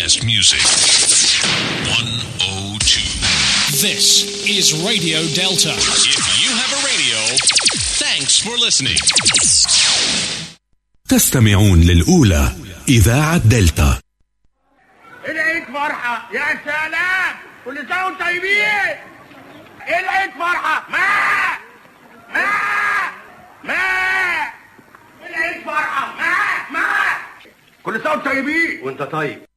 best music. 102. This is Radio Delta. If you have a radio, thanks for listening. تستمعون للأولى إذاعة دلتا العيد فرحة يا سلام كل سنة وانتم طيبين العيد فرحة ما ما ما العيد فرحة ما ما كل سنة وانتم طيبين وانت طيب